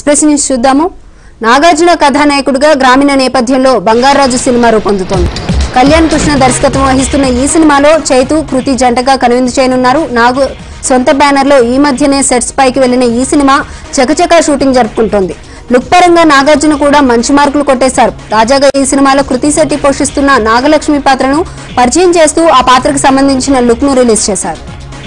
express news చూద్దాము నాగార్జున కథానాయకుడిగా గ్రామీణ నేపథ్యంలో బంగారాజు సినిమా రూపొందుతోంది కళ్యాణ్ కృష్ణ దర్శకత్వం వహిస్తున్న ఈ సినిమాలో చైతు కృతి జంటగా కనువిందు చేయనున్నారు నాగు సొంత బ్యానర్లో ఈ మధ్యనే సెట్స్ పైకి వెళ్లిన ఈ సినిమా చకచకా షూటింగ్ జరుపుకుంటోంది లుక్ పరంగా నాగార్జున కూడా మంచి మార్కులు కొట్టేశారు తాజాగా ఈ సినిమాలో కృతి శెట్టి పోషిస్తున్న నాగలక్ష్మి పాత్రను పరిచయం చేస్తూ ఆ పాత్రకు సంబంధించిన లుక్ ను రిలీజ్ చేశారు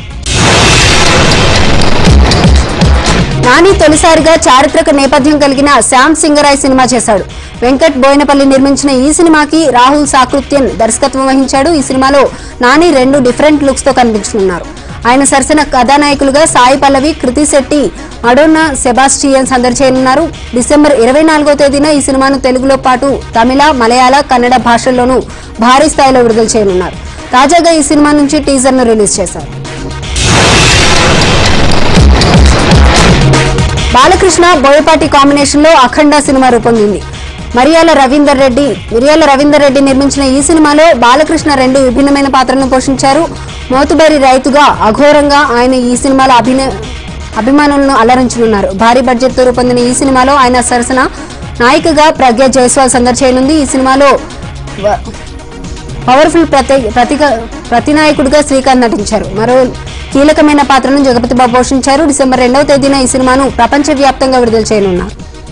నాని తొలిసారిగా చారిత్రక నేపథ్యం కలిగిన శ్యామ్ సింగరాయ్ సినిమా చేశాడు వెంకట్ బోయినపల్లి నిర్మించిన ఈ సినిమాకి రాహుల్ సాకృత్యన్ దర్శకత్వం వహించాడు ఈ సినిమాలో నాని రెండు డిఫరెంట్ లుక్స్ తో కనిపించనున్నారు ఆయన సరసన కథానాయకులుగా సాయి పల్లవి కృతి శెట్టి అడోన్నా సెబాస్టియన్ సందడి చేయనున్నారు డిసెంబర్ ఇరవై నాలుగో తేదీన ఈ సినిమాను తెలుగులో పాటు తమిళ మలయాళ కన్నడ భాషల్లోనూ భారీ స్థాయిలో విడుదల చేయనున్నారు తాజాగా ఈ సినిమా నుంచి టీజర్ ను రిలీజ్ చేశారు బాలకృష్ణ బోయపాటి కాంబినేషన్ లో అఖండ సినిమా రూపొందింది మరియాల రవీందర్ రెడ్డి మిరియాల రవీందర్ రెడ్డి నిర్మించిన ఈ సినిమాలో బాలకృష్ణ రెండు విభిన్నమైన పాత్రలను పోషించారు మోతుబరి రైతుగా అఘోరంగా ఆయన ఈ సినిమాలో అభిన అభిమానులను అలరించనున్నారు భారీ బడ్జెట్ తో రూపొందిన ఈ సినిమాలో ఆయన సరసన నాయికగా ప్రజ్ఞ జైస్వాల్ సందడి చేయనుంది ఈ సినిమాలో వ- పవర్ఫుల్ ప్రతి ప్రతిక ప్రతినాయకుడిగా శ్రీకాంత్ నటించారు మరో కీలకమైన పాత్రను జగపతి బాబు పోషించారు డిసెంబర్ రెండవ తేదీన ఈ సినిమాను ప్రపంచవ్యాప్తంగా విడుదల చేయనున్నారు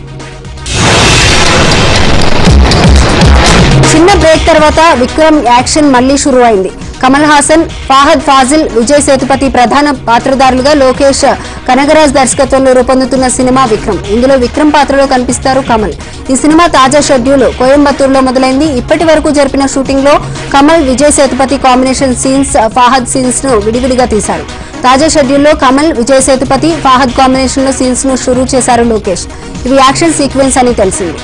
చిన్న బ్రేక్ తర్వాత విక్రమ్ యాక్షన్ మళ్లీ షురు అయింది కమల్ హాసన్ ఫాహద్ ఫాజిల్ విజయ్ సేతుపతి ప్రధాన పాత్రధారులుగా లోకేష్ కనగరాజ్ దర్శకత్వంలో రూపొందుతున్న సినిమా విక్రమ్ ఇందులో విక్రమ్ పాత్రలో కనిపిస్తారు కమల్ ఈ సినిమా తాజా షెడ్యూల్ కోయంబత్తూరులో మొదలైంది ఇప్పటి వరకు జరిపిన షూటింగ్ లో Kamal Vijay Sethupathi combination scenes Fahadh scenes ను విడివిడిగా తీశారు తాజా షెడ్యూల్లో కమల్ విజయ్ సేతుపతి ఫాహద్ కాంబినేషన్ లో సీన్స్ ను షురూ చేశారు లోకేష్ ఇవి యాక్షన్ సీక్వెన్స్ అని తెలిసింది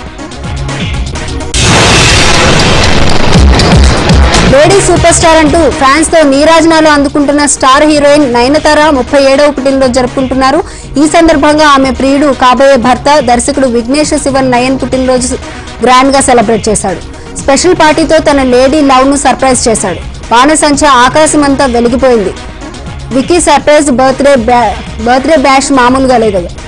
లేడీ సూపర్ స్టార్ అంటూ ఫ్యాన్స్ తో నీరాజనాలు అందుకుంటున్న స్టార్ హీరోయిన్ నయనతార ముప్పై ఏడవ పుట్టినరోజు జరుపుకుంటున్నారు ఈ సందర్భంగా ఆమె ప్రియుడు కాబోయే భర్త దర్శకుడు విఘ్నేష్ శివన్ నయన్ పుట్టినరోజు గ్రాండ్ గా సెలబ్రేట్ చేశాడు స్పెషల్ పార్టీతో తన లేడీ లవ్ ను సర్ప్రైజ్ చేశాడు బాణసంచ ఆకాశమంతా వెలిగిపోయింది Vicky surprise birthday birthday bash మామూలుగా లేదు